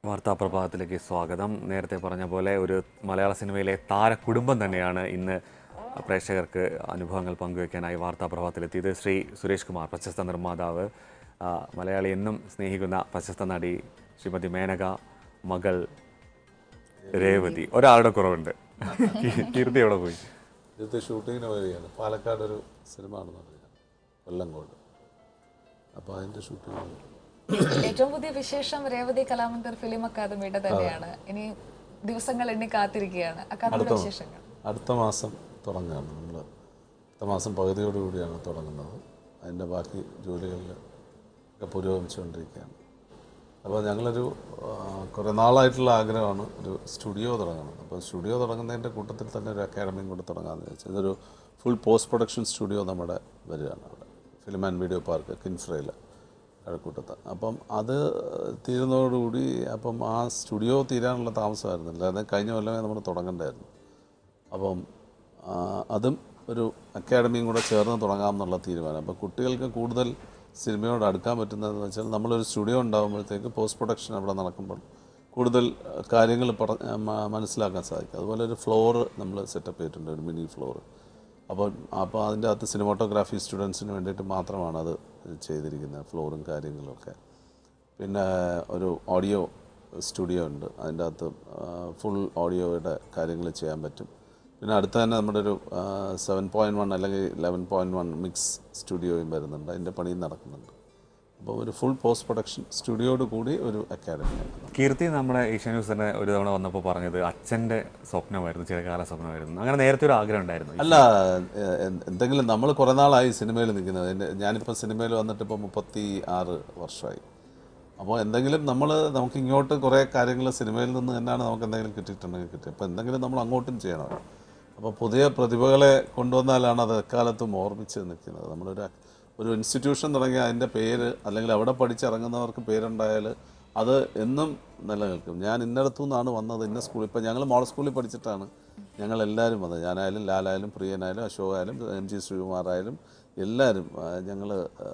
വാർത്താ പ്രഭാതത്തിലേക്ക് സ്വാഗതം നേരത്തെ പറഞ്ഞ പോലെ ഒരു മലയാള സിനിമയിലെ താരകുടുംബം തന്നെയാണ് ഇന്ന് പ്രേക്ഷകർക്ക് അനുഭവങ്ങൾ പങ്കുവയ്ക്കാനായി വാർത്താ പ്രഭാതത്തിലെത്തിയത് ശ്രീ സുരേഷ് കുമാർ പ്രശസ്ത നിർമ്മാതാവ് ആ, മലയാളി എന്നും സ്നേഹിക്കുന്ന പ്രശസ്ത നടി ശ്രീമതി മേനക മകൾ രേവതി ഒരാളുടെ കുറവുണ്ട് കീർത്തി എവിടെ പോയി ഇന്നത്തെ ഷൂട്ടിങ്ങിന് വരികയാണ് പാലക്കാട് ഒരു സിനിമ ആണെന്ന് അറിയാം കൊല്ലങ്കോട് അപ്പോൾ അതിൻ്റെ ഷൂട്ടിങ് ഏറ്റവും പുതിയ വിശേഷം രേവതി കലാമന്ദിർ ഫിലിം അക്കാദമിയുടെ തന്നെയാണ് ഇനി ദിവസങ്ങൾ എണ്ണി കാത്തിരിക്കുകയാണ് അക്കാദമിയുടെ വിശേഷങ്ങൾ അടുത്ത മാസം തുടങ്ങുകയാണ് നമ്മൾ അടുത്ത മാസം പകുതിയോടുകൂടിയാണ് തുടങ്ങുന്നത് അതിൻ്റെ ബാക്കി ജോലികളിൽ ഒക്കെ പുരോഗമിച്ചുകൊണ്ടിരിക്കുകയാണ് അപ്പോൾ ഞങ്ങളൊരു ആ, കുറേ നാളായിട്ടുള്ള ആഗ്രഹമാണ് ഒരു സ്റ്റുഡിയോ തുടങ്ങണം അപ്പോൾ സ്റ്റുഡിയോ തുടങ്ങുന്നതിൻ്റെ കൂട്ടത്തിൽ തന്നെ ഒരു അക്കാഡമിയും കൂടെ തുടങ്ങാമെന്ന് വെച്ചാൽ ഇതൊരു ഫുൾ പോസ്റ്റ് പ്രൊഡക്ഷൻ സ്റ്റുഡിയോ നമ്മുടെ വരികയാണ് അവിടെ ഫിലിം ആൻഡ് വീഡിയോ പാർക്ക് കിൻഫ്രയിൽ കഴക്കൂട്ടത്ത് അപ്പം അത് തീരുന്നതോടുകൂടി അപ്പം ആ സ്റ്റുഡിയോ തീരാനുള്ള താമസമായിരുന്നില്ല അതായത് കഴിഞ്ഞ കൊല്ലമേ നമ്മൾ തുടങ്ങണ്ടായിരുന്നു അപ്പം ആ, അതും ഒരു അക്കാഡമിയും കൂടെ ചേർന്ന് തുടങ്ങാമെന്നുള്ള തീരുമാനം അപ്പോൾ കുട്ടികൾക്ക് കൂടുതൽ സിനിമയോട് അടുക്കാൻ പറ്റുന്നതെന്ന് വെച്ചാൽ നമ്മളൊരു സ്റ്റുഡിയോ ഉണ്ടാകുമ്പോഴത്തേക്ക് പോസ്റ്റ് പ്രൊഡക്ഷൻ അവിടെ നടക്കുമ്പോൾ കൂടുതൽ കാര്യങ്ങൾ പറ മ- മനസ്സിലാക്കാൻ സാധിക്കും അതുപോലെ ഒരു ഫ്ലോർ നമ്മൾ സെറ്റപ്പ് ചെയ്തിട്ടുണ്ട് ഒരു മിനി ഫ്ലോർ അപ്പോൾ അപ്പോൾ അതിൻ്റെ അകത്ത് സിനിമാട്ടോഗ്രാഫി സ്റ്റുഡൻസിന് വേണ്ടിയിട്ട് മാത്രമാണ് അത് ചെയ്തിരിക്കുന്നത് ഫ്ലോറും കാര്യങ്ങളും ഒക്കെ പിന്നെ ഒരു ഓഡിയോ സ്റ്റുഡിയോ ഉണ്ട് അതിൻ്റെ അകത്ത് ഫുൾ ഓഡിയോയുടെ കാര്യങ്ങൾ ചെയ്യാൻ പറ്റും പിന്നെ അടുത്ത് തന്നെ നമ്മുടെ ഒരു സെവൻ പോയിൻറ്റ് വൺ അല്ലെങ്കിൽ ലെവൻ പോയിൻറ്റ് വൺ മിക്സ് സ്റ്റുഡിയോയും വരുന്നുണ്ട് അതിൻ്റെ പണിയും നടക്കുന്നുണ്ട് അപ്പോൾ ഒരു ഫുൾ പോസ്റ്റ് പ്രൊഡക്ഷൻ സ്റ്റുഡിയോയോട് കൂടി ഒരു അക്കാഡമി ഉണ്ട് കീർത്തി നമ്മുടെ ഏഷ്യ ന്യൂസ് തന്നെ ഒരു തവണ വന്നപ്പോൾ പറഞ്ഞത് അച്ഛൻ്റെ സ്വപ്നമായിരുന്നു ചിരകാല സ്വപ്നമായിരുന്നു അങ്ങനെ നേരത്തെ ഒരു ആഗ്രഹം ഉണ്ടായിരുന്നു അല്ല എ- എ- എന്തെങ്കിലും നമ്മൾ കുറേ നാളായി സിനിമയിൽ നിൽക്കുന്നത് എൻ്റെ ഞാനിപ്പോൾ സിനിമയിൽ വന്നിട്ട് ഇപ്പോൾ മുപ്പത്തി ആറ് വർഷമായി അപ്പോൾ എന്തെങ്കിലും നമ്മൾ നമുക്ക് ഇങ്ങോട്ട് കുറേ കാര്യങ്ങൾ സിനിമയിൽ നിന്ന് തന്നെയാണ് നമുക്ക് എന്തെങ്കിലും കിട്ടിയിട്ടുണ്ടെങ്കിൽ കിട്ടി അപ്പോൾ എന്തെങ്കിലും നമ്മൾ അങ്ങോട്ടും ചെയ്യണം അപ്പോൾ പുതിയ പ്രതിഭകളെ കൊണ്ടുവന്നാലാണ് അത് എക്കാലത്തും ഓർമ്മിച്ച് നിൽക്കുന്നത് നമ്മളൊരു ഒരു ഇൻസ്റ്റിറ്റ്യൂഷൻ തുടങ്ങി അതിൻ്റെ പേര് അല്ലെങ്കിൽ അവിടെ പഠിച്ചിറങ്ങുന്നവർക്ക് പേരുണ്ടായാൽ അത് എന്നും നിലനിൽക്കും ഞാൻ ഇന്നടത്തു നിന്നാണ് വന്നത് ഇന്ന സ്കൂളിൽ ഇപ്പം ഞങ്ങൾ മോഡൽ സ്കൂളിൽ പഠിച്ചിട്ടാണ് ഞങ്ങൾ എല്ലാവരും വന്നത് ഞാനായാലും ലാലായാലും പ്രിയനായാലും അശോകായാലും എം ജി ശ്രീകുമാറായാലും എല്ലാവരും ഞങ്ങൾ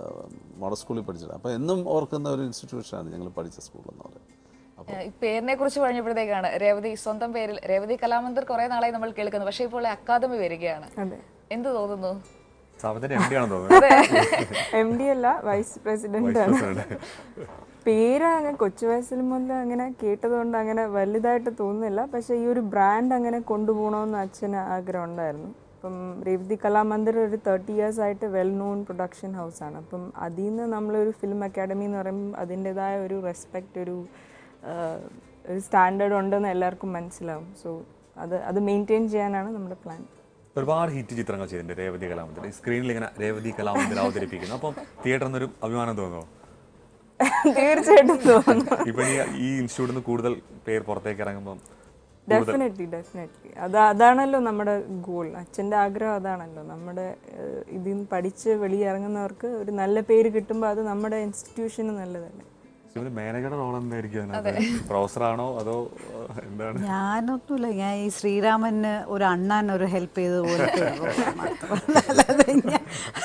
മോഡൽ സ്കൂളിൽ പഠിച്ചിട്ട് അപ്പോൾ എന്നും ഓർക്കുന്ന ഒരു ഇൻസ്റ്റിറ്റ്യൂഷനാണ് ഞങ്ങൾ പഠിച്ച സ്കൂൾ എന്ന് പറയുന്നത് ഏഹ് ഈ പേരിനെ കുറിച്ച് പറഞ്ഞപ്പോഴത്തേക്കാണ് രേവതി സ്വന്തം പേരിൽ രേവതി കലാമന്ദിർ കുറെ നാളായി നമ്മൾ കേൾക്കുന്നു പക്ഷേ ഇപ്പോൾ അക്കാദമി വരികയാണ് എന്ത് തോന്നുന്നു സ്ഥാപനത്തിൻ്റെ എം ഡി ആണെന്ന് തോന്നുന്നു എം ഡി അല്ല വൈസ് പ്രസിഡന്റ് ആണ് പേര് അങ്ങനെ കൊച്ചു വയസ്സിൽ മുതൽ അങ്ങനെ കേട്ടതുകൊണ്ട് അങ്ങനെ വലുതായിട്ട് തോന്നുന്നില്ല പക്ഷെ ഈ ഒരു ബ്രാൻഡ് അങ്ങനെ കൊണ്ടുപോകണമെന്ന് അച്ഛന് ആഗ്രഹം ഉണ്ടായിരുന്നു അപ്പം രേവതി കലാമന്ദിർ ഒരു തേർട്ടി ഇയേഴ്സ് ആയിട്ട് വെൽ നോൺ പ്രൊഡക്ഷൻ ഹൗസാണ് അപ്പം അതിൽ നിന്ന് നമ്മളൊരു ഫിലിം അക്കാഡമി എന്ന് പറയുമ്പോൾ അതിൻ്റെതായ ഒരു റെസ്പെക്റ്റ് ഒരു ആ, ഒരു സ്റ്റാൻഡേർഡ് ഉണ്ടെന്ന് എല്ലാവർക്കും മനസ്സിലാവും സോ അത് അത് മെയിൻറ്റെയിൻ ചെയ്യാനാണ് നമ്മുടെ പ്ലാൻ ഒരുപാട് ഹിറ്റ് ചിത്രങ്ങൾ ചെയ്തിട്ടുണ്ട് രേവതി കലാമന്ദിർ സ്ക്രീനിൽ ഇങ്ങനെ രേവതി കലാമന്ദിർ അവതരിപ്പിക്കുന്നു അപ്പം തിയേറ്ററിൽ നിന്നൊരു അഭിമാനം തോന്നുമോ തീർച്ചയായിട്ടും തോന്നുന്നു ഇപ്പം ഈ ഈ ഇൻസ്റ്റിറ്റ്യൂട്ടിൽ നിന്ന് കൂടുതൽ പേര് പുറത്തേക്ക് ഇറങ്ങുമ്പം ഡെഫിനറ്റ്ലി ഡെഫിനറ്റ്ലി അത് അതാണല്ലോ നമ്മുടെ ഗോൾ അച്ഛൻ്റെ ആഗ്രഹം അതാണല്ലോ നമ്മുടെ ഏഹ്, ഇതിൽ നിന്ന് പഠിച്ച് വെളിയിറങ്ങുന്നവർക്ക് ഒരു നല്ല പേര് കിട്ടുമ്പോൾ അത് നമ്മുടെ ഇൻസ്റ്റിറ്റ്യൂഷന് നല്ലതല്ലേ ശിവന് മേനകയുടെ റോൾ എന്തായിരിക്കും അതിനകത്ത് പ്രൊഫസറാണോ അതോ ഏഹ്, എന്താണ് ഞാനൊന്നുമില്ല ഞാൻ ഈ ശ്രീരാമന് ഒരു അണ്ണൻ ഒരു ഹെൽപ്പ് ചെയ്ത പോലത്തെ ഒരു role മാത്രമല്ല. അല്ലാതെ ഞാൻ-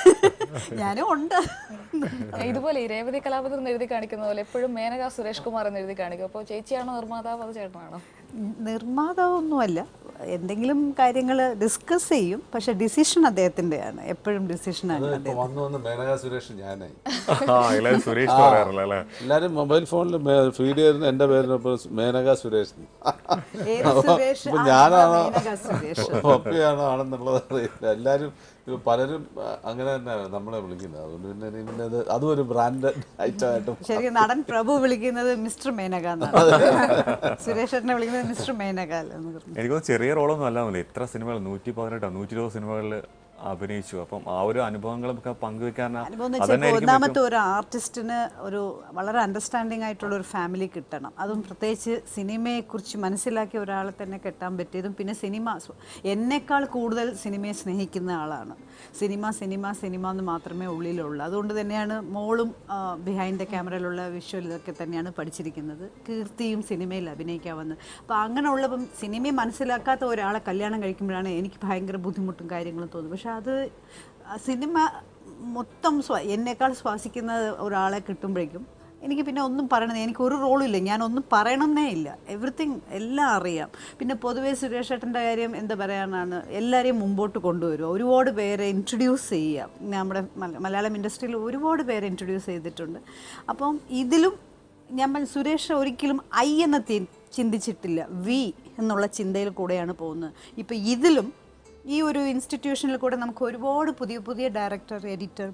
ഞാനും ഉണ്ട് ഇതുപോലെ ഈ രേവതി കലാമന്ദിർ എന്ന് എഴുതി കാണിക്കുന്ന പോലെ എപ്പോഴും മേനക സുരേഷ് കുമാർ എന്ന് എഴുതി കാണിക്കും അപ്പോൾ ചേച്ചിയാണോ നിർമ്മാതാവ് അത് ചേട്ടനാണോ നിർമ്മാതാവൊന്നുമല്ല എന്തെങ്കിലും കാര്യങ്ങൾ ഡിസ്കസ് ചെയ്യും പക്ഷെ ഡിസിഷൻ അദ്ദേഹത്തിൻ്റെയാണ് എപ്പോഴും ഡിസിഷനാണ് ഇപ്പോൾ വന്നു വന്ന് മേനക സുരേഷ് ഞാനായി ആ എല്ലാവരും സുരേഷ് പറയാറില്ല അല്ലേ എല്ലാവരും മൊബൈൽ ഫോണിൽ ഫീഡ് ചെയ്യുന്ന എൻ്റെ പേരിനൊപ്പം മേനക സുരേഷ് ഏത് സുരേഷ് ഇപ്പൊ ആ, ഞാനാണോ മേനക സുരേഷ്. പപ്പിയാണോ ആണെന്നുള്ളത് അറിയില്ല എല്ലാവരും ഇപ്പൊ പലരും ആ, അങ്ങനെ തന്നെ നമ്മളെ വിളിക്കുന്നത് അതുകൊണ്ട് പിന്നെ ഇനി പിന്നെ അത് അതും ഒരു ബ്രാൻഡഡ് ഐറ്റമായിട്ടും ശരിക്കും നടൻ പ്രഭു വിളിക്കുന്നത് മിസ്റ്റർ മേനക എന്നാണ് സുരേഷേട്ടനെ വിളിക്കുന്നത് മിസ്റ്റർ മേനക എന്ന് പറഞ്ഞു എനിക്ക് തോന്നുന്നു ചെറിയ റോളൊന്നും അല്ല മതി എത്ര സിനിമകൾ നൂറ്റി പതിനെട്ടോ നൂറ്റി ഇരുപത് സിനിമകളിൽ അഭിനയിച്ചു അപ്പം ആ ഒരു അനുഭവങ്ങളൊക്കെ പങ്കുവെക്കാൻ അനുഭവം എന്ന് വെച്ചാൽ ഇപ്പോൾ ഒന്നാമത്തെ ഒരു ആർട്ടിസ്റ്റിന് ഒരു വളരെ അണ്ടർസ്റ്റാൻഡിംഗ് ആയിട്ടുള്ള ഒരു ഫാമിലി കിട്ടണം അതും പ്രത്യേകിച്ച് സിനിമയെക്കുറിച്ച് മനസ്സിലാക്കിയ ഒരാളെ തന്നെ കെട്ടാൻ പറ്റിയതും പിന്നെ സിനിമ സ്വ- എന്നെക്കാൾ കൂടുതൽ സിനിമയെ സ്നേഹിക്കുന്ന ആളാണ് സിനിമ സിനിമ സിനിമ എന്ന് മാത്രമേ ഉള്ളിലുള്ളൂ അതുകൊണ്ട് തന്നെയാണ് മോളും ബിഹൈൻഡ് ദ ക്യാമറയിലുള്ള വിഷ്വൽ ഇതൊക്കെ തന്നെയാണ് പഠിച്ചിരിക്കുന്നത് കീർത്തിയും സിനിമയിൽ അഭിനയിക്കാൻ വന്നത് അപ്പോൾ അങ്ങനെയുള്ളപ്പം സിനിമയെ മനസ്സിലാക്കാത്ത ഒരാളെ കല്യാണം കഴിക്കുമ്പോഴാണ് എനിക്ക് ഭയങ്കര ബുദ്ധിമുട്ടും കാര്യങ്ങളും തോന്നുന്നത് പക്ഷെ അത് ആ സിനിമ മൊത്തം സ്വ എന്നേക്കാൾ ശ്വാസിക്കുന്ന ഒരാളെ കിട്ടുമ്പോഴേക്കും എനിക്ക് പിന്നെ ഒന്നും പറയണത് എനിക്ക് ഒരു റോളും ഇല്ല ഞാൻ ഒന്നും പറയണമെന്നേ ഇല്ല എവറിത്തിങ് എല്ലാം അറിയാം പിന്നെ പൊതുവേ സുരേഷ് ഏട്ടൻ്റെ കാര്യം എന്താ പറയാനാണ് എല്ലാവരെയും മുമ്പോട്ട് കൊണ്ടുവരും ഒരുപാട് പേരെ ഇൻട്രൊഡ്യൂസ് ചെയ്യാം നമ്മുടെ മല- മലയാളം ഇൻഡസ്ട്രിയിൽ ഒരുപാട് പേരെ ഇൻട്രൊഡ്യൂസ് ചെയ്തിട്ടുണ്ട് അപ്പം ഇതിലും ഞാൻ സുരേഷ് ഒരിക്കലും ഐ എന്ന് തി- ചിന്തിച്ചിട്ടില്ല വി എന്നുള്ള ചിന്തയിൽ കൂടെയാണ് പോകുന്നത് ഇപ്പം ഇതിലും ഈ ഒരു ഇൻസ്റ്റിറ്റ്യൂഷനിൽ കൂടെ നമുക്ക് ഒരുപാട് പുതിയ പുതിയ ഡയറക്ടർ എഡിറ്റർ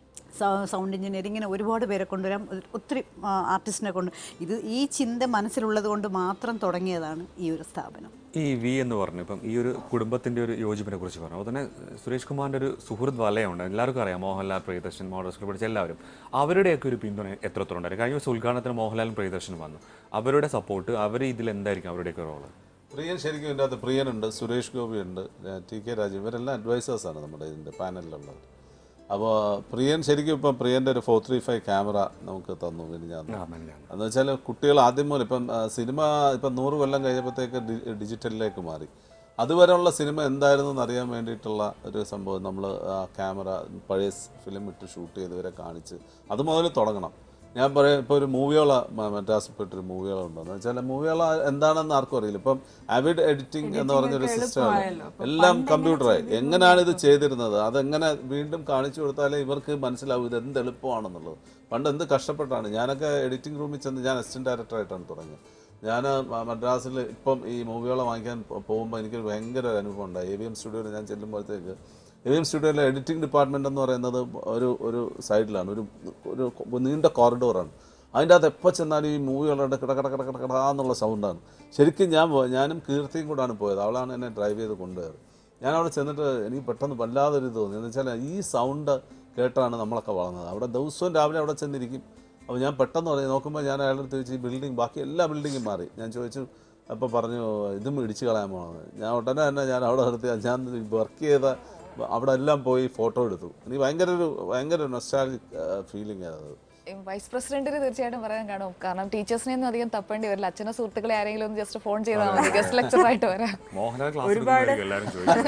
സൗണ്ട് എഞ്ചിനീയർ ഇങ്ങനെ ഒരുപാട് പേരെ കൊണ്ടുവരാം ഒ- ഒത്തിരി ആർട്ടിസ്റ്റിനെ കൊണ്ട് ഇത് ഈ ചിന്ത മനസ്സിലുള്ളത് കൊണ്ട് മാത്രം തുടങ്ങിയതാണ് ഈ ഒരു സ്ഥാപനം ഈ വി എന്ന് പറഞ്ഞു ഇപ്പം ഈ ഒരു കുടുംബത്തിന്റെ ഒരു യോജിപ്പിനെ കുറിച്ച് പറഞ്ഞു അതുപോലെ തന്നെ സുരേഷ് കുമാറിന്റെ ഒരു സുഹൃത്ത് വലയുണ്ട് എല്ലാവർക്കും അറിയാം മോഹൻലാൽ പ്രിയദർശൻ മോഡൽ സ്കൂൾ പഠിച്ച എല്ലാവരും അവരുടെയൊക്കെ ഒരു പിന്തുണ എത്രത്തോളം ഉണ്ടായിരുന്നു കഴിഞ്ഞ ദിവസം ഉദ്ഘാടനത്തിന് മോഹൻലാലും പ്രിയദർശനും വന്നു അവരുടെ സപ്പോർട്ട് അവർ ഇതിൽ എന്തായിരിക്കും അവരുടെയൊക്കെ റോള് പ്രിയൻ ശരിക്കും ഇതിൻ്റെ അകത്ത് പ്രിയനുണ്ട് സുരേഷ് ഗോപിയുണ്ട് ഏഹ് ടി കെ രാജീവ് ഇവരെല്ലാം അഡ്വൈസേഴ്സാണ് നമ്മുടെ ഇതിൻ്റെ പാനലിലുള്ളത് അപ്പോൾ പ്രിയൻ ശരിക്കും ഇപ്പം പ്രിയൻ്റെ ഒരു ഫോർ ത്രീ ഫൈവ് ക്യാമറ നമുക്ക് തന്നു മിനിഞ്ഞാന്ന് എന്ന് വെച്ചാൽ കുട്ടികൾ ആദ്യം മുതൽ ഇപ്പം ആ, സിനിമ ഇപ്പം നൂറ് കൊല്ലം കഴിഞ്ഞപ്പോഴത്തേക്ക് ഡി- ഡിജിറ്റലിലേക്ക് മാറി അതുവരെയുള്ള സിനിമ എന്തായിരുന്നു എന്ന് അറിയാൻ വേണ്ടിയിട്ടുള്ള ഒരു സംഭവം നമ്മൾ ആ ക്യാമറ പഴയ ഫിലിം ഇട്ട് ഷൂട്ട് ചെയ്തവരെ കാണിച്ച് അത് മുതൽ തുടങ്ങണം ഞാൻ പറയാം ഇപ്പോൾ ഒരു മൂവിയോള മദ്രാസിൽ പോയിട്ടൊരു മൂവിയോള ഉണ്ടെന്ന് വെച്ചാൽ മൂവിയോള എന്താണെന്ന് ആർക്കും അറിയില്ല ഇപ്പം അവിഡ് എഡിറ്റിംഗ് എന്ന് പറഞ്ഞൊരു സിസ്റ്റമാണ് എല്ലാം കമ്പ്യൂട്ടറായി എങ്ങനെയാണ് ഇത് ചെയ്തിരുന്നത് അതെങ്ങനെ വീണ്ടും കാണിച്ചു കൊടുത്താലേ ഇവർക്ക് മനസ്സിലാവും ഇത് എന്ത് എളുപ്പമാണെന്നുള്ളത് പണ്ട് എന്ത് കഷ്ടപ്പെട്ടാണ് ഞാനൊക്കെ എഡിറ്റിംഗ് റൂമിൽ ചെന്ന് ഞാൻ അസിസ്റ്റന്റ് ഡയറക്ടറായിട്ടാണ് തുടങ്ങിയത് ഞാൻ മദ്രാസിൽ ഇപ്പം ഈ മൂവികളെ വാങ്ങിക്കാൻ പോകുമ്പോൾ എനിക്കൊരു ഭയങ്കര ഒരു അനുഭവം ഉണ്ടായി എ വി എം സ്റ്റുഡിയോയിൽ ഞാൻ ചെല്ലുമ്പോഴത്തേക്ക് എ വി എം സ്റ്റുഡിയോയിലെ എഡിറ്റിംഗ് ഡിപ്പാർട്ട്മെൻ്റ് എന്ന് പറയുന്നത് ഒരു ഒരു സൈഡിലാണ് ഒരു ഒരു നീണ്ട കോറിഡോറാണ് അതിൻ്റെ അകത്ത് എപ്പോൾ ചെന്നാലും ഈ മൂവികളുടെ കിട കിട കിട കിട കിട എന്നുള്ള സൗണ്ടാണ് ശരിക്കും ഞാൻ പോ- ഞാനും കീർത്തിയും കൂടാണ് പോയത് അവളാണ് എന്നെ ഡ്രൈവ് ചെയ്ത് കൊണ്ടുപോയത് ഞാൻ അവിടെ ചെന്നിട്ട് എനിക്ക് പെട്ടെന്ന് വല്ലാതൊരു ഇത് തോന്നി എന്ന് വെച്ചാൽ ഈ സൗണ്ട് കേട്ടാണ് നമ്മളൊക്കെ വളർന്നത് അവിടെ ദിവസവും രാവിലെ അവിടെ ചെന്നിരിക്കും അപ്പോൾ ഞാൻ പെട്ടെന്ന് പറഞ്ഞു നോക്കുമ്പോൾ ഞാൻ അയാളുടെ അടുത്ത് ചോദിച്ചു ഈ ബിൽഡിംഗ് ബാക്കി എല്ലാ ബിൽഡിങ്ങും മാറി ഞാൻ ചോദിച്ചു അപ്പോൾ പറഞ്ഞു ഇതും ഇടിച്ച് കളയാൻ പോകണമെന്ന് ഞാൻ ഉടനെ തന്നെ ഞാൻ അവിടെ നിർത്തി ഞാൻ വർക്ക് ചെയ്ത അവിടെ എല്ലാം പോയി ഫോട്ടോ എടുത്തു എനിക്ക് ഭയങ്കര ഒരു ഭയങ്കര നൊസ്റ്റാൾജിക് ഫീലിംഗ് ആയിരുന്നു അത് വൈസ് പ്രസിഡന്റിന് തീർച്ചയായിട്ടും പറയാൻ കാണും കാരണം ടീച്ചേഴ്സിനെ ഒന്നും അധികം തപ്പേണ്ടി വരില്ല അച്ഛനെ സുഹൃത്തുക്കളെ ആരെങ്കിലും ഒന്ന് ജസ്റ്റ് ഫോൺ ചെയ്താൽ മതി ഗസ്റ്റ് ലെക്ചർ ആയിട്ട് വരാം മോഹൻലാൽ ക്ലാസ് എല്ലാവരും ചോദിക്കും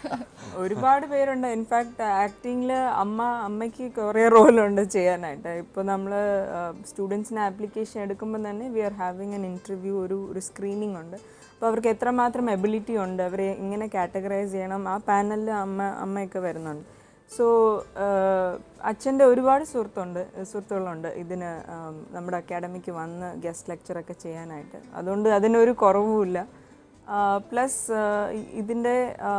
ഒരുപാട് പേരുണ്ട് ഇൻഫാക്ട് ആക്ടിങ്ങിൽ അമ്മ അമ്മയ്ക്ക് കുറേ റോളുണ്ട് ചെയ്യാനായിട്ട് ഇപ്പോൾ നമ്മൾ സ്റ്റുഡൻസിന് ആപ്ലിക്കേഷൻ എടുക്കുമ്പോൾ തന്നെ we are having an interview ഒരു ഒരു സ്ക്രീനിങ് ഉണ്ട് അപ്പോൾ അവർക്ക് എത്രമാത്രം എബിലിറ്റി ഉണ്ട് അവരെ എങ്ങനെ കാറ്റഗറൈസ് ചെയ്യണം ആ പാനലിൽ അമ്മ അമ്മയൊക്കെ വരുന്നുണ്ട് സോ അച്ഛൻ്റെ ഒരുപാട് സുഹൃത്തുണ്ട് സുഹൃത്തുക്കളുണ്ട് ഇതിന് ആം, നമ്മുടെ അക്കാഡമിക്ക് വന്ന് ഗസ്റ്റ് ലെക്ചറൊക്കെ ചെയ്യാനായിട്ട് അതുകൊണ്ട് അതിനൊരു കുറവുമില്ല പ്ലസ് ഇതിൻ്റെ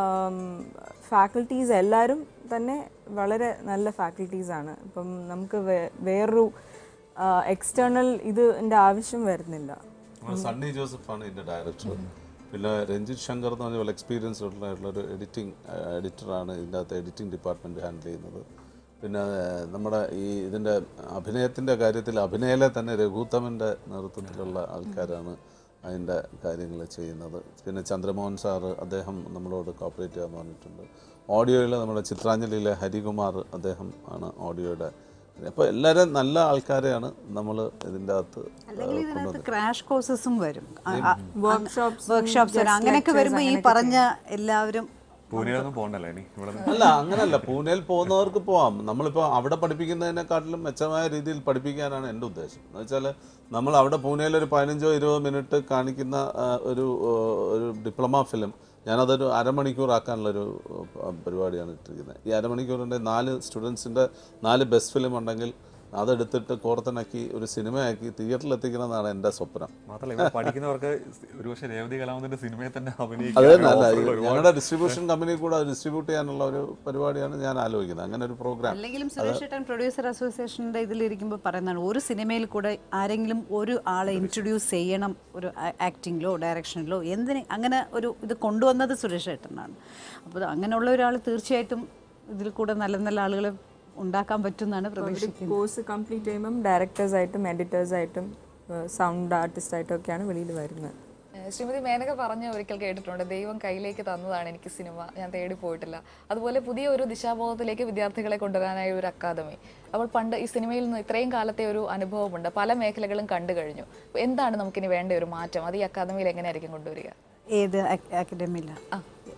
ഫാക്കൽറ്റീസ് എല്ലാവരും തന്നെ വളരെ നല്ല ഫാക്കൽറ്റീസാണ് ഇപ്പം നമുക്ക് വേ- വേറൊരു എക്സ്റ്റേണൽ ഇതിൻ്റെ ആവശ്യം വരുന്നില്ല നമ്മുടെ സണ്ണി ജോസഫാണ് ഇതിൻ്റെ ഡയറക്ടർ പിന്നെ രഞ്ജിത് ശങ്കർ എന്ന് പറഞ്ഞ വെൽ എക്സ്പീരിയൻസ് ആയിട്ടുള്ള ഒരു എഡിറ്റിംഗ് എഡിറ്ററാണ് ഇതിൻ്റെ അകത്ത് എഡിറ്റിംഗ് ഡിപ്പാർട്ട്മെൻറ്റ് ഹാൻഡിൽ ചെയ്യുന്നത് പിന്നെ ഏഹ്, നമ്മുടെ ഈ ഇതിൻ്റെ അഭിനയത്തിൻ്റെ കാര്യത്തിൽ അഭിനയിലെ തന്നെ രഘുത്തമൻ്റെ നേതൃത്വത്തിലുള്ള ആൾക്കാരാണ് അതിൻ്റെ കാര്യങ്ങൾ ചെയ്യുന്നത് പിന്നെ ചന്ദ്രമോഹൻ സാറ് അദ്ദേഹം നമ്മളോട് കോപ്പറേറ്റ് ചെയ്യാമെന്ന് പറഞ്ഞിട്ടുണ്ട് ഓഡിയോയിൽ നമ്മുടെ ചിത്രാഞ്ജലിയിലെ ഹരികുമാർ അദ്ദേഹം ആണ് ഓഡിയോയുടെ അപ്പോൾ എല്ലാവരും നല്ല ആൾക്കാരെയാണ് നമ്മൾ ഇതിൻ്റെ അകത്ത് അല്ലെങ്കിൽ ഇതിനകത്ത് ക്രാഷ് കോഴ്സസും വരും Workshops, വർക്ക്ഷോപ്സ് വരും guest അങ്ങനെയൊക്കെ lectures വരുമ്പോൾ ഈ അങ്ങനെയൊക്കെ പറഞ്ഞ എല്ലാവരും പൂനെയിലൊന്നും പോകണ്ടല്ലോ ഇനി ഇവിടെ അല്ല അങ്ങനല്ല പൂനെയിൽ പോകുന്നവർക്ക് പോവാം നമ്മളിപ്പോൾ അവിടെ പഠിപ്പിക്കുന്നതിനെക്കാട്ടിലും മെച്ചമായ രീതിയിൽ പഠിപ്പിക്കാനാണ് എൻ്റെ ഉദ്ദേശം എന്ന് വെച്ചാൽ നമ്മൾ അവിടെ പൂനെയിൽ ഒരു പതിനഞ്ചോ ഇരുപതോ മിനിറ്റ് കാണിക്കുന്ന ആ, ഒരു ആ, ഒരു ഡിപ്ലോമ ഫിലിം ഞാനതൊരു അരമണിക്കൂർ ആക്കാനുള്ളൊരു ആ, പരിപാടിയാണ് ഇട്ടിരിക്കുന്നത് ഈ അരമണിക്കൂറിൻ്റെ നാല് സ്റ്റുഡൻസിൻ്റെ നാല് ബെസ്റ്റ് ഫിലിം ഉണ്ടെങ്കിൽ അതെടുത്തിട്ട് കോർത്തിണക്കി ഒരു സിനിമയാക്കി തിയേറ്ററിൽ എത്തിക്കണമെന്നാണ് എൻ്റെ സ്വപ്നം മാത്രമല്ല ഇവിടെ പഠിക്കുന്നവർക്ക് ഒരുപക്ഷെ രേവതി കലാമന്തിന്റെ സിനിമയെ തന്നെ അത് അഭിനയിക്കാൻ തന്നെ അല്ല offer കൾ ഒരുപാട് ഞങ്ങളുടെ ഡിസ്ട്രിബ്യൂഷൻ കമ്പനി കൂടെ ഡിസ്ട്രിബ്യൂട്ട് ചെയ്യാനുള്ള ഒരു പരിപാടിയാണ് ഞാൻ ആലോചിക്കുന്നത് അങ്ങനെ ഒരു പ്രോഗ്രാം അല്ലെങ്കിലും സുരേഷ് ഏട്ടൻ പ്രൊഡ്യൂസർ അസോസിയേഷൻ്റെ ഇതിലിരിക്കുമ്പോൾ പറയുന്നതാണ് ഒരു സിനിമയിൽ കൂടെ ആരെങ്കിലും ഒരു ആളെ ഇൻട്രൊഡ്യൂസ് ചെയ്യണം ഒരു ആക്ടിങ്ങിലോ ഡയറക്ഷനിലോ എന്തിന് അങ്ങനെ ഒരു ഇത് കൊണ്ടുവന്നത് സുരേഷ് ഏട്ടനാണ് അപ്പോൾ അങ്ങനെയുള്ള ഒരാൾ തീർച്ചയായിട്ടും ഇതിൽ കൂടെ നല്ല നല്ല ആളുകളെ ഉണ്ടാക്കാൻ പറ്റുമെന്നാണ് പ്രതീക്ഷിക്കുന്നത് കോഴ്സ് കംപ്ലീറ്റ് ചെയ്യുമ്പം ഡയറക്ടേഴ്സായിട്ടും എഡിറ്റേഴ്സായിട്ടും സൗണ്ട് ആർട്ടിസ്റ്റായിട്ടും ഒക്കെയാണ് വെളിയിൽ വരുന്നത് ഏഹ് ശ്രീമതി മേനക പറഞ്ഞ ഒരിക്കൽ കേട്ടിട്ടുണ്ട് ദൈവം കയ്യിലേക്ക് തന്നതാണ് എനിക്ക് സിനിമ ഞാൻ തേടി പോയിട്ടില്ല അതുപോലെ പുതിയ ഒരു ദിശാബോധത്തിലേക്ക് വിദ്യാർത്ഥികളെ കൊണ്ടുവരാനായ ഒരു അക്കാദമി അപ്പോൾ പണ്ട് ഈ സിനിമയിൽ നിന്ന് ഇത്രയും കാലത്തെ ഒരു അനുഭവമുണ്ട് പല മേഖലകളും കണ്ടു കഴിഞ്ഞു അപ്പോൾ എന്താണ് നമുക്കിനി വേണ്ട ഒരു മാറ്റം അത് ഈ അക്കാദമിയിൽ എങ്ങനെയായിരിക്കും കൊണ്ടുവരിക ഏത് അക്കാഡമിയിലാണ്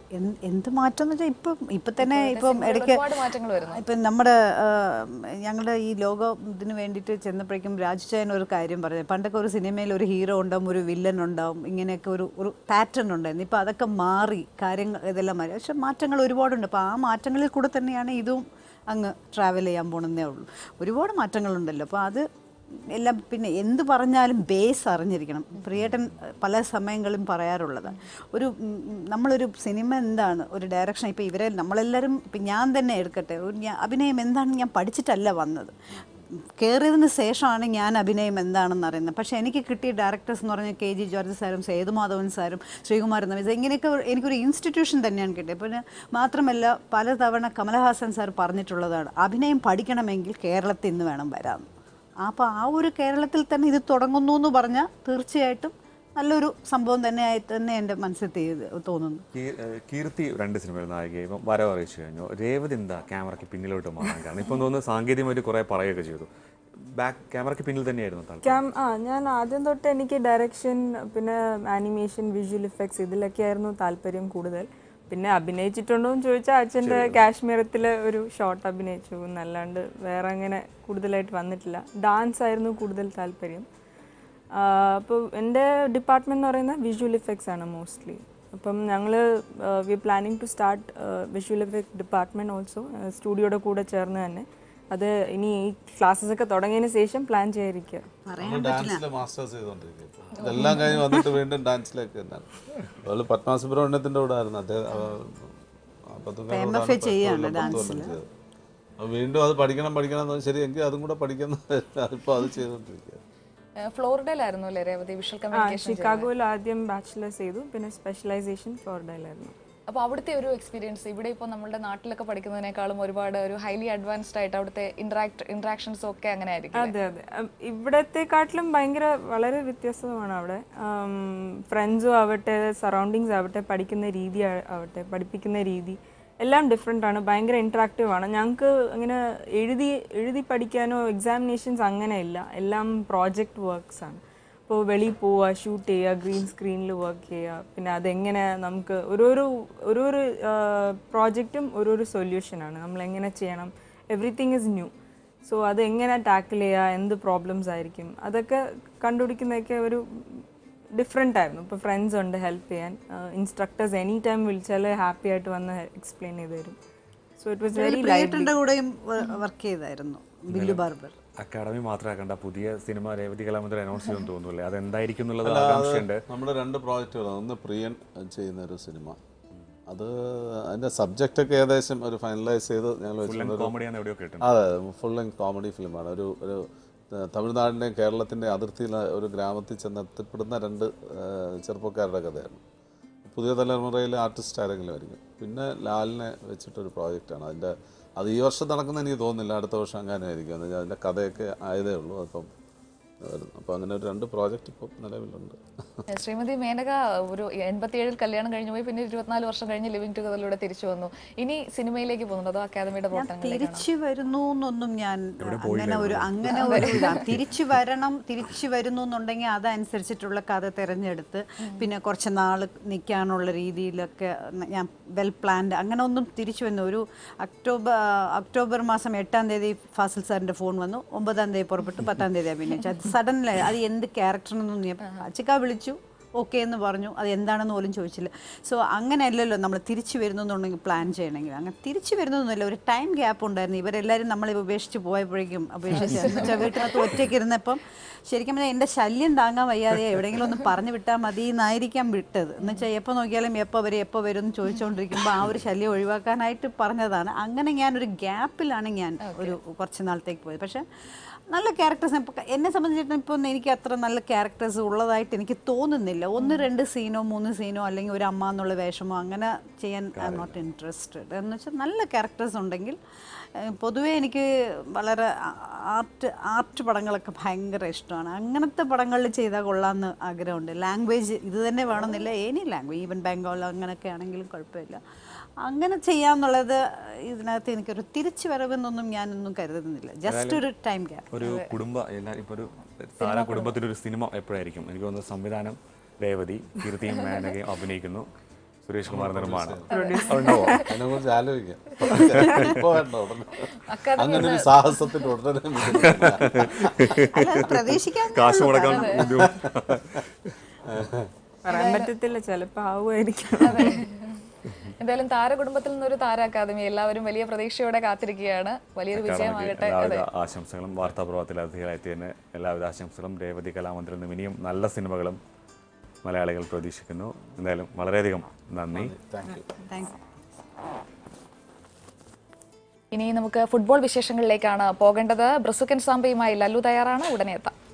എന്ത് എന്ത് മാറ്റം എന്ന് വെച്ചാൽ ഇപ്പം ഇപ്പം തന്നെ ഇപ്പം ഇടയ്ക്ക് ഒരുപാട് മാറ്റങ്ങൾ വരുന്നു ഇപ്പം നമ്മുടെ ആ, ഞങ്ങളുടെ ഈ ലോക ഇതിന് വേണ്ടിയിട്ട് ചെന്നപ്പോഴേക്കും രാജുചായൻ ഒരു കാര്യം പറഞ്ഞു പണ്ടൊക്കെ ഒരു സിനിമയിൽ ഒരു ഹീറോ ഉണ്ടാവും ഒരു വില്ലൻ ഉണ്ടാവും ഇങ്ങനെയൊക്കെ ഒരു ഒരു പാറ്റേൺ ഉണ്ടായിരുന്നു ഇപ്പം അതൊക്കെ മാറി കാര്യങ്ങൾ ഇതെല്ലാം മാറി പക്ഷെ മാറ്റങ്ങൾ ഒരുപാടുണ്ട് അപ്പോൾ ആ മാറ്റങ്ങളിൽ കൂടെ തന്നെയാണ് ഇതും അങ്ങ് ട്രാവൽ ചെയ്യാൻ പോണെന്നേ ഉള്ളൂ ഒരുപാട് മാറ്റങ്ങളുണ്ടല്ലോ അപ്പോൾ അത് എല്ലാം പിന്നെ എന്ത് പറഞ്ഞാലും ബേസ് അറിഞ്ഞിരിക്കണം പ്രിയേട്ടൻ പല സമയങ്ങളും പറയാറുള്ളതാണ് ഒരു ഉം, ഉം, നമ്മളൊരു സിനിമ എന്താണ് ഒരു ഡയറക്ഷൻ ഇപ്പോൾ ഇവരെ നമ്മളെല്ലാവരും ഇപ്പം ഞാൻ തന്നെ എടുക്കട്ടെ ഒരു ഞാൻ അഭിനയം എന്താണെന്ന് ഞാൻ പഠിച്ചിട്ടല്ല വന്നത് കയറിയതിന് ശേഷമാണ് ഞാൻ അഭിനയം എന്താണെന്ന് അറിയുന്നത് പക്ഷേ എനിക്ക് കിട്ടിയ ഡയറക്ടേഴ്സ് എന്ന് പറഞ്ഞാൽ കെ ജി ജോർജ് സാറും സേതുമാധവൻ സാറും ശ്രീകുമാരൻ നവീസ് ഇങ്ങനെയൊക്കെ ഒരു- എനിക്കൊരു ഇൻസ്റ്റിറ്റ്യൂഷൻ തന്നെയാണ് കിട്ടിയത് പിന്നെ മാത്രമല്ല പലതവണ കമലഹാസൻ സാർ പറഞ്ഞിട്ടുള്ളതാണ് അഭിനയം പഠിക്കണമെങ്കിൽ കേരളത്തിൽ നിന്ന് വേണം വരാൻ അപ്പോൾ ആ ഒരു കേരളത്തിൽ തന്നെ ഇത് തുടങ്ങുന്നു എന്ന് പറഞ്ഞാൽ തീർച്ചയായിട്ടും നല്ലൊരു സംഭവം തന്നെയായി തന്നെ എൻ്റെ മനസ്സിൽ തീ- തോന്നുന്നു കീ- ഏഹ് കീർത്തി രണ്ട് സിനിമയിൽ നായികയും ഇപ്പം വരവ് അറിയിച്ചു കഴിഞ്ഞു രേവതി എന്താ ക്യാമറയ്ക്ക് പിന്നിലോട്ട് മാറാൻ കാരണം ഇപ്പം തോന്നുന്നു സാങ്കേതികമായിട്ട് കുറേ പറയുകയൊക്കെ ചെയ്തു ബാക്ക് ക്യാമറയ്ക്ക് പിന്നിൽ തന്നെയായിരുന്നു താല്പര്യം ക്യാം ആ ഞാൻ ആദ്യം തൊട്ട് എനിക്ക് ഡയറക്ഷൻ പിന്നെ ആനിമേഷൻ വിഷ്വൽ ഇഫക്ട്സ് ഇതിലൊക്കെ ആയിരുന്നു താല്പര്യം കൂടുതൽ പിന്നെ അഭിനയിച്ചിട്ടുണ്ടോ എന്ന് ചോദിച്ചാൽ അച്ഛൻ്റെ കാശ്മീരത്തിൽ ഒരു ഷോട്ട് അഭിനയിച്ചു എന്നല്ലാണ്ട് വേറെ അങ്ങനെ കൂടുതലായിട്ട് വന്നിട്ടില്ല ഡാൻസ് ആയിരുന്നു കൂടുതൽ താല്പര്യം അപ്പോൾ എൻ്റെ ഡിപ്പാർട്ട്മെൻറ്റ് എന്ന് പറയുന്നത് വിഷ്വൽ ഇഫക്ട്സ് ആണ് മോസ്റ്റ്ലി അപ്പം ഞങ്ങൾ we planning to start visual effect department also സ്റ്റുഡിയോയുടെ കൂടെ ചേർന്ന് തന്നെ അത് ഇനി ഈ ക്ലാസ്സസ് ഒക്കെ തുടങ്ങിയതിന് ശേഷം പ്ലാൻ ചെയ്യാതിരിക്കുക നമ്മൾ ഡാൻസിൽ മാസ്റ്റേഴ്സ് ചെയ്തുകൊണ്ടിരിക്കുക ഇപ്പോൾ. ഇതെല്ലാം കഴിഞ്ഞ് വന്നിട്ട് വീണ്ടും ഡാൻസിലേക്ക് തന്നെയാണ് അതുപോലെ പത്മ സുബ്രഹ്മണ്യത്തിൻ്റെ കൂടെ ആയിരുന്നു അദ്ദേഹം ആ, പത്തുങ്കാട് കൂടാണ് PMFA പത്ത് ചെയ്യാണ് കൊല്ലം, പത്ത് കൊല്ലം ചെയ്തത്. അപ്പോൾ വീണ്ടും അത് പഠിക്കണം പഠിക്കണം എന്ന് ശരി എങ്കിൽ അതും കൂടെ പഠിക്കുന്ന ഇപ്പോൾ അത് ചെയ്തുകൊണ്ടിരിക്കുക ഏഹ് ഫ്ലോറിഡയിലായിരുന്നു അല്ലേ രേവതി വിഷ്വൽ ആ കമ്മ്യൂണിക്കേഷൻ ഷിക്കാഗോയിൽ ആദ്യം ബാച്ചിലേഴ്സ് ചെയ്തു പിന്നെ സ്പെഷ്യലൈസേഷൻ ഫ്ലോറിഡയിലായിരുന്നു അപ്പോൾ അവിടുത്തെ ഒരു എക്സ്പീരിയൻസ് ഇവിടെ ഇപ്പോൾ നമ്മുടെ നാട്ടിലൊക്കെ പഠിക്കുന്നതിനേക്കാളും ഒരുപാട് ഒരു ഹൈലി അഡ്വാൻസ്ഡ് ആയിട്ട് അവിടുത്തെ ഇന്ററാക്ട് ഇന്ററാക്ഷൻസും ഒക്കെ അങ്ങനെ ആയിരിക്കും അതെ അതെ അം, ഇവിടത്തെക്കാട്ടിലും ഭയങ്കര വളരെ വ്യത്യസ്തമാണ് അവിടെ ഫ്രണ്ട്സും ആവട്ടെ സറൗണ്ടിങ്സ് ആവട്ടെ പഠിക്കുന്ന രീതി ആ- ആവട്ടെ പഠിപ്പിക്കുന്ന രീതി എല്ലാം ഡിഫറെൻ്റ് ആണ് ഭയങ്കര ഇൻട്രാക്റ്റീവ് ആണ് ഞങ്ങൾക്ക് അങ്ങനെ എഴുതി എഴുതി പഠിക്കാനോ എക്സാമിനേഷൻസ് അങ്ങനെ ഇല്ല എല്ലാം പ്രോജക്റ്റ് വർക്ക്സ് ആണ് ഇപ്പോൾ വെളിയിൽ പോവുക ഷൂട്ട് ചെയ്യുക ഗ്രീൻ സ്ക്രീനിൽ വർക്ക് ചെയ്യുക പിന്നെ അതെങ്ങനെ നമുക്ക് ഓരോരോ ഓരോരോ പ്രോജക്റ്റും ഓരോരോ സൊല്യൂഷനാണ് നമ്മൾ എങ്ങനെ ചെയ്യണം എവറിത്തിങ് ഇസ് ന്യൂ സോ അത് എങ്ങനെ ടാക്കിൾ ചെയ്യുക എന്ത് പ്രോബ്ലംസ് ആയിരിക്കും അതൊക്കെ കണ്ടുപിടിക്കുന്നതൊക്കെ ഒരു ഡിഫറെൻ്റ് ആയിരുന്നു ഇപ്പോൾ ഫ്രണ്ട്സ് ഉണ്ട് ഹെൽപ്പ് ചെയ്യാൻ ഇൻസ്ട്രക്ടേഴ്സ് എനി ടൈം വിളിച്ചാൽ ഹാപ്പി ആയിട്ട് വന്ന് എക്സ്പ്ലെയിൻ ചെയ്ത് തരും സോ ഇറ്റ് വാസ് വെരി പ്രിയേട്ടൻ്റെ കൂടെയും വർക്ക് ചെയ്തായിരുന്നു ബില്ലു ബാർബർ അക്കാഡമി മാത്രമാക്കണ്ട പുതിയ സിനിമ രേവതി കലാമന്ദിരം അനൗൺസ് ചെയ്യുമെന്ന് തോന്നുന്നില്ലേ അത് എന്തായിരിക്കും എന്നുള്ളത് ആകാംക്ഷയുണ്ട് നമ്മുടെ രണ്ട് പ്രോജക്റ്റുകളാണ് ഒന്ന് പ്രിയൻ ചെയ്യുന്ന ഒരു സിനിമ അത് അതിൻ്റെ സബ്ജക്റ്റൊക്കെ ഏകദേശം ഒരു ഫൈനലൈസ് ചെയ്ത് ഞങ്ങൾ വെച്ചിട്ടുണ്ട് കോമഡിയാന്ന് എവിടെയോ കേട്ടിട്ടുണ്ട് അതെ ഫുൾ ലെങ്ത് കോമഡി ഫിലിമാണ് ഒരു ഒരു ഏഹ്, തമിഴ്നാടിൻ്റെയും കേരളത്തിൻ്റെ അതിർത്തിയിൽ ഒരു ഗ്രാമത്തിൽ ചെന്നെത്തിപ്പെടുന്ന രണ്ട് ഏഹ്, ചെറുപ്പക്കാരുടെ കഥയാണ് പുതിയ തലമുറയിലെ ആർട്ടിസ്റ്റ് ആരെങ്കിലും ആയിരിക്കും പിന്നെ ലാലിനെ വെച്ചിട്ടൊരു പ്രോജക്റ്റാണ് അതിൻ്റെ അത് ഈ വർഷം നടക്കുന്ന എനിക്ക് തോന്നുന്നില്ല അടുത്ത വർഷം അങ്ങനെ ആയിരിക്കും എന്ന് വെച്ചാൽ അതിൻ്റെ കഥയൊക്കെ ആയതേ ഉള്ളൂ അപ്പം വരുന്നു അപ്പോൾ അങ്ങനെ ഒരു രണ്ട് പ്രോജക്റ്റ് ഇപ്പം നിലവിലുണ്ട് ഏഹ് ശ്രീമതി മേനക ഒരു എൺപത്തിയേഴിൽ കല്യാണം കഴിഞ്ഞു പോയി പിന്നെ ഇരുപത്തിനാല് വർഷം കഴിഞ്ഞ് ലിവിങ് ടുഗദറിലൂടെ തിരിച്ചു വന്നു ഇനി സിനിമയിലേക്ക് പോകുന്നുണ്ടോ അതോ അക്കാദമിയുടെ ഞാൻ പ്രവർത്തനങ്ങളിലേക്കാണോ തിരിച്ചു വരുന്നു എന്നൊന്നും ഞാൻ അങ്ങനെ ഒരു അങ്ങനെ ഒരു ഇതാ. തിരിച്ചു വരണം തിരിച്ചു വരുന്നു എന്നുണ്ടെങ്കിൽ അതനുസരിച്ചിട്ടുള്ള കഥ തിരഞ്ഞെടുത്ത് പിന്നെ കുറച്ച് നാൾ നിൽക്കാനുള്ള രീതിയിലൊക്കെ ഞാൻ വെൽ പ്ലാൻഡ് അങ്ങനെ ഒന്നും തിരിച്ചു വന്നു ഒരു ഒക്ടോബർ ഒക്ടോബർ മാസം എട്ടാം തീയതി ഫാസിൽ സാറിൻ്റെ ഫോൺ വന്നു ഒമ്പതാം തീയതി പുറപ്പെട്ടു പത്താം തീയതി അഭിനയിച്ചു അത് സഡൻലി അത് എന്ത് ക്യാരക്ടറിനൊന്നും ഞാൻ അച്ചിക്ക വിളിച്ചു ഓക്കെ എന്ന് പറഞ്ഞു അത് എന്താണെന്ന് പോലും ചോദിച്ചില്ല സോ അങ്ങനെയല്ലല്ലോ നമ്മൾ തിരിച്ചു വരുന്നു എന്നുണ്ടെങ്കിൽ പ്ലാൻ ചെയ്യണമെങ്കിൽ അങ്ങനെ തിരിച്ചു വരുന്നതൊന്നുമില്ല ഒരു ടൈം ഗ്യാപ്പ് ഉണ്ടായിരുന്നു ഇവരെല്ലാവരും നമ്മളെ ഉപേക്ഷിച്ച് പോയപ്പോഴേക്കും അപേക്ഷിച്ച് എന്നുവെച്ചാൽ വീട്ടിനകത്ത് ഒറ്റയ്ക്ക് ഇരുന്നപ്പം ശരിക്കും പറഞ്ഞാൽ എൻ്റെ ശല്യം താങ്ങാൻ വയ്യാതെ എവിടെയെങ്കിലും ഒന്ന് പറഞ്ഞു വിട്ടാൽ മതി എന്നായിരിക്കാം വിട്ടത് എന്ന് വെച്ചാൽ എപ്പോൾ നോക്കിയാലും എപ്പോൾ വരും എപ്പോൾ വരും എന്ന് ചോദിച്ചുകൊണ്ടിരിക്കുമ്പോൾ ആ ഒരു ശല്യം ഒഴിവാക്കാനായിട്ട് പറഞ്ഞതാണ് അങ്ങനെ ഞാനൊരു ഗ്യാപ്പിലാണ് ഞാൻ ഒരു കുറച്ച് നാളത്തേക്ക് പോയത് പക്ഷേ നല്ല ക്യാരക്ടേഴ്സ് ഇപ്പോൾ എന്നെ സംബന്ധിച്ചിടത്തോളം ഇപ്പോൾ എനിക്ക് അത്ര നല്ല ക്യാരക്ടേഴ്സ് ഉള്ളതായിട്ട് എനിക്ക് തോന്നുന്നില്ല ഒന്ന് രണ്ട് സീനോ മൂന്ന് സീനോ അല്ലെങ്കിൽ ഒരു അമ്മ എന്നുള്ള വേഷമോ അങ്ങനെ ചെയ്യാൻ ഐ എം നോട്ട് ഇൻട്രസ്റ്റഡ് എന്ന് വെച്ചാൽ നല്ല ക്യാരക്ടേഴ്സ് ഉണ്ടെങ്കിൽ ഏഹ്, പൊതുവേ എനിക്ക് വളരെ ആർട്ട് ആർട്ട് പടങ്ങളൊക്കെ ഭയങ്കര ഇഷ്ടമാണ് അങ്ങനത്തെ പടങ്ങളിൽ ചെയ്താൽ കൊള്ളാമെന്ന് ആഗ്രഹമുണ്ട് ലാംഗ്വേജ് ഇത് തന്നെ വേണമെന്നില്ല എനി ലാംഗ്വേജ് ഈവൻ ബംഗാൾ അങ്ങനെയൊക്കെ ആണെങ്കിലും കുഴപ്പമില്ല അങ്ങനെ ചെയ്യാന്നുള്ളത് ഇതിനകത്ത് എനിക്കൊരു തിരിച്ചു വരവെന്നൊന്നും ഞാനൊന്നും കരുതുന്നില്ല ജസ്റ്റ് ഒരു ടൈം ഗ്യാപ്പ് ഒരു കുടുംബ എല്ലാവരും ഇപ്പോൾ ഒരു താര കുടുംബത്തിലൊരു സിനിമ എപ്പോഴായിരിക്കും എനിക്ക് തോന്നുന്നു സംവിധാനം രേവതി കീർത്തിയും മേനകയും അഭിനയിക്കുന്നു സുരേഷ് കുമാർ നിർമ്മാണം അതിനെക്കുറിച്ച് ആലോചിക്കാം ഇപ്പോൾ വേണ്ട ഉടനെ അക്കാദമി അങ്ങനെ ഒരു സാഹസത്തിന് ഉടനെ മുതിരുന്നില്ല. അല്ല, പ്രതീക്ഷിക്കാൻ കാശ് മുടക്കാൻ ബുദ്ധിമുട്ട് പറയാൻ പറ്റത്തില്ല ചിലപ്പോൾ ആവുമായിരിക്കും അതെ എന്തായാലും താരകുടുംബത്തിൽ നിന്നൊരു താര അക്കാദമി എല്ലാവരും വലിയ പ്രതീക്ഷയോടെ കാത്തിരിക്കുകയാണ് വലിയൊരു വിജയമാകട്ടെ അതെ എല്ലാവിധ ആശംസകളും വാർത്താപ്രഭാതത്തിൽ അതിഥികളായതിന് എല്ലാവിധ ആശംസകളും രേവതി കലാമന്ദിരം നിന്നും ഇനിയും നല്ല സിനിമകളും മലയാളികൾ പ്രതീക്ഷിക്കുന്നു എന്തായാലും വളരെയധികം നന്ദി താങ്ക് യു താങ്ക് യു ഇനി നമുക്ക് ഫുട്ബോൾ വിശേഷങ്ങളിലേക്കാണ് പോകേണ്ടത് ബ്രസുക്കൻ സാമ്പയുമായി ലല്ലു തയ്യാറാണ് ഉടനെ എത്താം